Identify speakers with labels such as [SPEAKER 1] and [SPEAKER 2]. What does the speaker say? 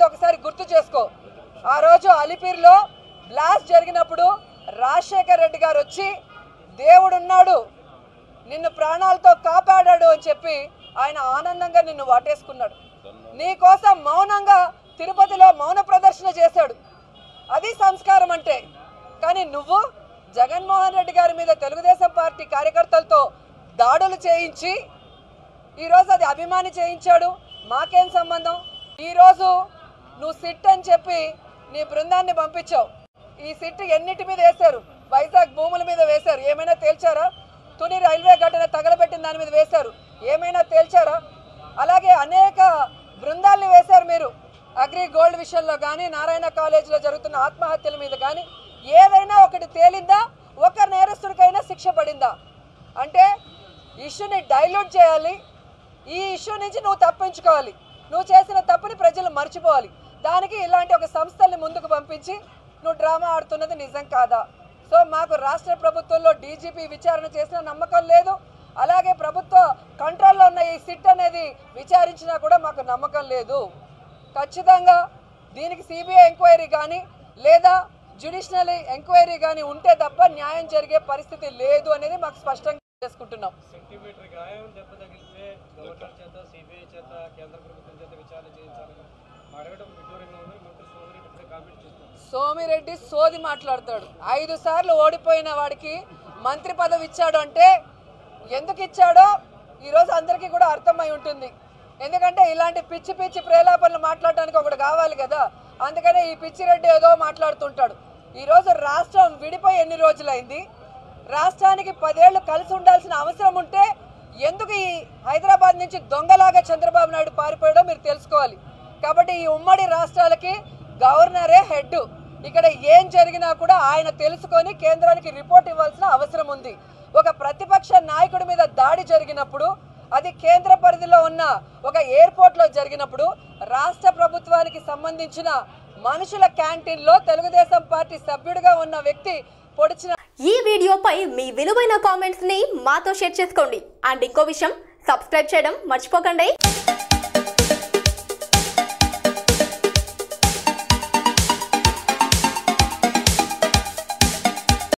[SPEAKER 1] జరిగిందో ఒకసారి గుర్తు చేసుకో ఆ రోజు అలిపిరిలో బ్లాస్ట్ జరిగినప్పుడు రాజశేఖర్ రెడ్డి గారు వచ్చి దేవుడున్నాడు నిన్ను ప్రాణాలతో కాపాడాడు అని చెప్పి ఆయన ఆనందంగా నిన్ను వాటేసుకున్నాడు నీ కోసం మౌనంగా తిరుపతిలో మౌన ప్రదర్శన చేశాడు అది సంస్కారం అంటే కానీ నువ్వు జగన్మోహన్ రెడ్డి గారి మీద తెలుగుదేశం పార్టీ కార్యకర్తలతో దాడులు చేయించి ఈరోజు అది అభిమాని చేయించాడు మాకేం సంబంధం ఈరోజు నువ్వు సిట్ అని చెప్పి నీ బృందాన్ని పంపించావు ఈ సిట్ ఎన్నిటి మీద వేశారు వైజాగ్ భూముల మీద వేశారు ఏమైనా తేల్చారా తుని రైల్వే ఘటన తగలబెట్టిన దాని మీద వేశారు ఏమైనా తేల్చారా అలాగే అనేక బృందాల్ని వేశారు మీరు అగ్రి గోల్డ్ విషయంలో కానీ నారాయణ కాలేజీలో జరుగుతున్న ఆత్మహత్యల మీద కానీ ఏదైనా ఒకటి తేలిందా ఒక నేరస్తుడికైనా శిక్ష పడిందా అంటే ఇష్యూని డైల్యూట్ చేయాలి ఈ ఇష్యూ నుంచి నువ్వు తప్పించుకోవాలి నువ్వు చేసిన తప్పుని ప్రజలు మర్చిపోవాలి దానికి ఇలాంటి ఒక సంస్థల్ని ముందుకు పంపించి నువ్వు డ్రామా ఆడుతున్నది నిజం కాదా సో మాకు రాష్ట్ర ప్రభుత్వంలో డీజీపీ విచారణ చేసిన నమ్మకం లేదు అలాగే ప్రభుత్వ కంట్రోల్లో ఉన్న ఈ సిట్ అనేది విచారించినా కూడా మాకు నమ్మకం లేదు ఖచ్చితంగా దీనికి సిబిఐ ఎంక్వైరీ కానీ లేదా జ్యుడిషియల్ ఎంక్వైరీ కానీ ఉంటే తప్ప న్యాయం జరిగే పరిస్థితి లేదు అనేది మాకు స్పష్టంగా చేసుకుంటున్నాం
[SPEAKER 2] సెంటీమీటర్ గాయం దెబ్బ తగిలితే గవర్నర్ చేత సిబిఐ చేత కేంద్ర ప్రభుత్వం చేత విచారణ చేయించాలని అడగడం విడ్డూరంగా ఉంది మంత్రి సోమిరెడ్డి ఇప్పుడే కామెంట్ చేస్తున్నారు
[SPEAKER 1] సోమిరెడ్డి సోది మాట్లాడతాడు ఐదు సార్లు ఓడిపోయిన వాడికి మంత్రి పదవి ఇచ్చాడు అంటే ఎందుకు ఇచ్చాడో ఈరోజు అందరికీ కూడా అర్థమై ఉంటుంది ఎందుకంటే ఇలాంటి పిచ్చి పిచ్చి ప్రేలాపనలు మాట్లాడడానికి ఒకటి కావాలి కదా అందుకనే ఈ పిచ్చిరెడ్డి ఏదో మాట్లాడుతుంటాడు ఈరోజు రాష్ట్రం విడిపోయి ఎన్ని రోజులైంది రాష్ట్రానికి పదేళ్లు కలిసి ఉండాల్సిన అవసరం ఉంటే ఎందుకు ఈ హైదరాబాద్ నుంచి దొంగలాగా చంద్రబాబు నాయుడు పారిపోయాడో మీరు తెలుసుకోవాలి కాబట్టి ఈ ఉమ్మడి రాష్ట్రాలకి గవర్నరే హెడ్ ఇక్కడ ఏం జరిగినా కూడా ఆయన తెలుసుకొని కేంద్రానికి రిపోర్ట్ ఇవ్వాల్సిన అవసరం ఉంది ఒక ప్రతిపక్ష నాయకుడి మీద దాడి జరిగినప్పుడు అది కేంద్ర పరిధిలో ఉన్న ఒక ఎయిర్పోర్ట్ లో జరిగినప్పుడు రాష్ట్ర ప్రభుత్వానికి సంబంధించిన మనుషుల క్యాంటీన్లో తెలుగుదేశం పార్టీ సభ్యుడిగా ఉన్న వ్యక్తి పొడిచిన
[SPEAKER 3] ఈ వీడియోపై మీ విలువైన కామెంట్స్ ని మాతో షేర్ చేసుకోండి అండ్ ఇంకో విషయం సబ్స్క్రైబ్ చేయడం మర్చిపోకండి